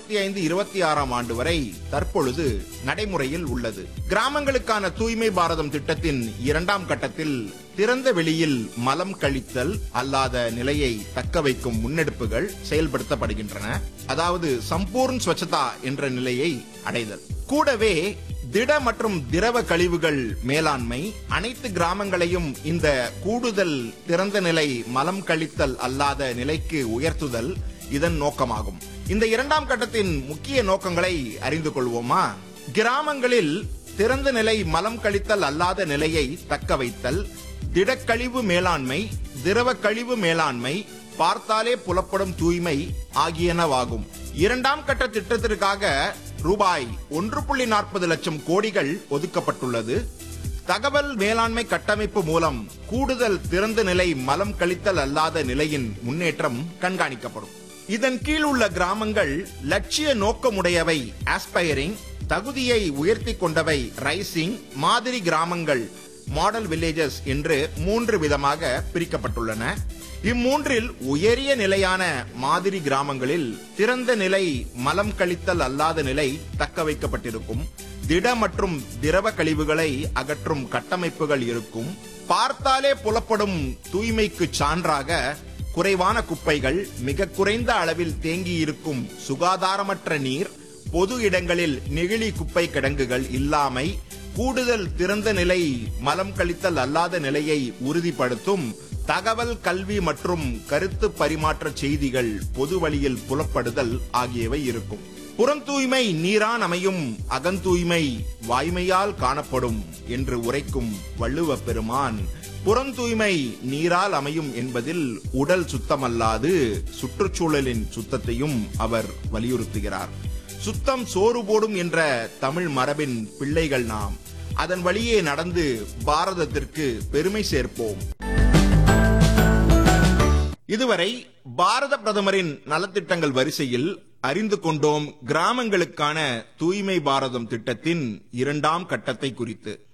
இருபத்தி ஐந்து இருபத்தி ஆறாம் ஆண்டு வரை தற்பொழுது நடைமுறையில் உள்ளது கிராமங்களுக்கான தூய்மை பாரதம் திட்டத்தின் இரண்டாம் கட்டத்தில் திறந்த வெளியில் மலம் கழித்தல் அல்லாத நிலையை தக்க வைக்கும் முன்னெடுப்புகள் செயல்படுத்தப்படுகின்றன அதாவது சம்பூர்ண் ஸ்வச்சதா என்ற நிலையை அடைதல் கூடவே திட மற்றும் திரவ கழிவுகள் மேலாண்மை அனைத்து கிராமங்களையும் இந்த கூடுதல் திறந்த நிலை மலம் கழித்தல் அல்லாத நிலைக்கு உயர்த்துதல் இதன் நோக்கமாகும் இந்த இரண்டாம் கட்டத்தின் முக்கிய நோக்கங்களை அறிந்து கொள்வோமா கிராமங்களில் திறந்த நிலை மலம் கழித்தல் அல்லாத நிலையை தக்க வைத்தல் திடக்கழிவு மேலாண்மை திரவ கழிவு மேலாண்மை பார்த்தாலே புலப்படும் தூய்மை ஆகியனவாகும் இரண்டாம் கட்ட திட்டத்திற்காக ரூபாய் ஒன்று புள்ளி நாற்பது லட்சம் கோடிகள் ஒதுக்கப்பட்டுள்ளது தகவல் மேலாண்மை கட்டமைப்பு மூலம் கூடுதல் திறந்த நிலை மலம் கழித்தல் அல்லாத நிலையின் முன்னேற்றம் கண்காணிக்கப்படும் இதன் கீழ் உள்ள கிராமங்கள் லட்சிய நோக்கமுடையவை ஆஸ்பைரிங் தகுதியை உயர்த்தி கொண்டவை ரைசிங் மாதிரி கிராமங்கள் மாடல் வில்லேஜஸ் என்று மூன்று விதமாக பிரிக்கப்பட்டுள்ளன இம்மூன்றில் உயரிய நிலையான மாதிரி கிராமங்களில் திறந்த நிலை மலம் கழித்தல் அல்லாத நிலை தக்க வைக்கப்பட்டிருக்கும் திட மற்றும் திரவ கழிவுகளை அகற்றும் கட்டமைப்புகள் இருக்கும் பார்த்தாலே புலப்படும் தூய்மைக்கு சான்றாக குறைவான குப்பைகள் மிக குறைந்த அளவில் தேங்கியிருக்கும் சுகாதாரமற்ற நீர் பொது இடங்களில் நெகிழி குப்பை கிடங்குகள் இல்லாமை கூடுதல் திறந்த நிலை மலம் கழித்தல் அல்லாத நிலையை உறுதிப்படுத்தும் தகவல் கல்வி மற்றும் கருத்து பரிமாற்ற செய்திகள் பொது வழியில் புலப்படுதல் ஆகியவை இருக்கும் புறந்தூய்மை நீரான் அமையும் அகந்தூய்மை வாய்மையால் காணப்படும் என்று உரைக்கும் வள்ளுவ பெருமான் புறந்தூய்மை நீரால் அமையும் என்பதில் உடல் சுத்தமல்லாது சுற்றுச்சூழலின் சுத்தத்தையும் அவர் வலியுறுத்துகிறார் சுத்தம் சோறு போடும் என்ற தமிழ் மரபின் பிள்ளைகள் நாம் அதன் வழியே நடந்து பாரதத்திற்கு பெருமை சேர்ப்போம் இதுவரை பாரத பிரதமரின் நலத்திட்டங்கள் வரிசையில் அறிந்து கொண்டோம் கிராமங்களுக்கான தூய்மை பாரதம் திட்டத்தின் இரண்டாம் கட்டத்தை குறித்து